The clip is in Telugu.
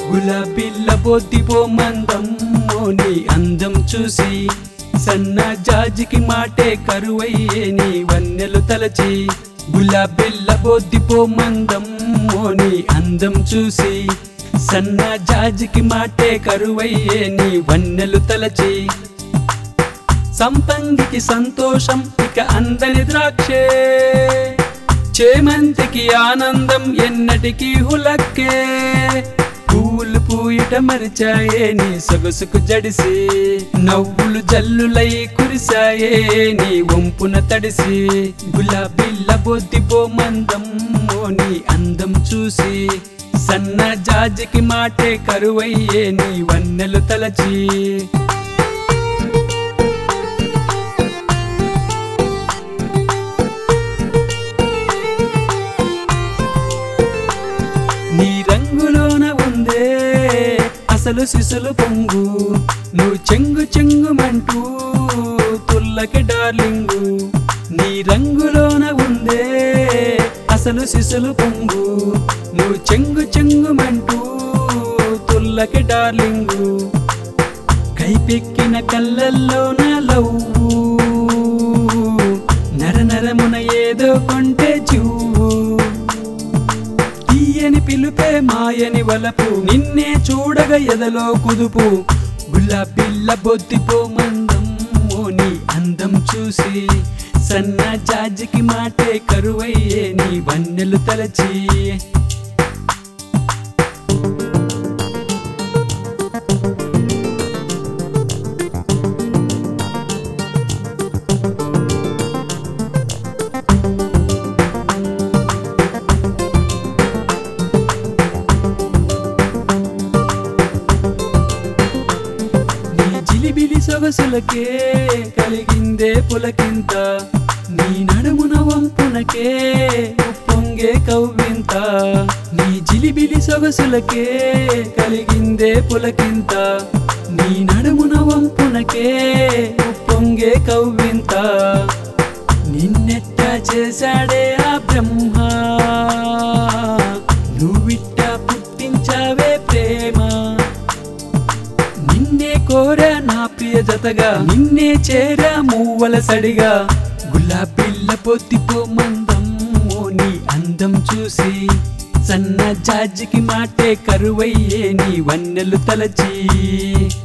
గులాబీల బొద్దిపో మందమ్మో నీ అందం చూసి సన్న జాజికి మాటే కరువయ్యే నీ వన్నెలు తలచి గులాబీల బొద్దిపో మందమ్మో నీ అందం చూసి సన్న జాజికి మాటే కరువయ్యే నీ వన్నెలు తలచి సంపంగికి సంతోషం ఇక అందని ద్రాక్షే చేమంతికి ఆనందం ఎన్నటికీ హులక్కే పూలు పూయుట మరిచాయే నీ సొగసుకు జడిసి నవ్వులు జల్లులై కురిసాయే నీ వంపున తడిసి గులాబీల బొద్దిపో మందం నీ అందం చూసి సన్న జాజికి మాటే కరువయ్యే నీ వన్నెలు తలచి నీ రంగులోన ఉందే అసలు సిసలు పొంగు నువ్వు చెంగు చెంగుమంటూ తుల్లకి డార్లింగు నీ రంగులోన ఉందే అసలు సిసలు పొంగు నువ్వు చెంగు చెంగుమంటూ తుల్లకి డార్లింగు కైపెక్కిన కళ్ళల్లోన లవ్వు నర నరమున ఏదో కొంటే జువ్వు తీయని పిలుపే మాయని వలపు నిన్నే చూడగ ఎదలో కుదుపు గులాబిల్ల బొద్దిపో మందం నీ అందం చూసి సన్న జాజికి మాటే కరువయ్యే నీ వన్నెలు తలచి నీ జిలిబిలి సొగసులకే కలిగిందే పులకింత నీ నడుమున వంపునకే ఉప్పొంగే కవ్వింత నీ జిలిబిలి సొగసులకే కలిగిందే పులకింత నీ నడుమున వంపునకే ఉప్పొంగే కవ్వింత నిన్నెట్ట చేశాడే ఆ బ్రహ్మ నువ్విట్ట పుట్టించావే ప్రేమ నిన్నే కోరా నా ప్రియ జతగా నిన్నే చేరా మూవల సడిగా గులాబీల్ల పొత్తిపో మందం నీ అందం చూసి సన్న జాజికి మాటే కరువయ్యే నీ వన్నెలు తలచి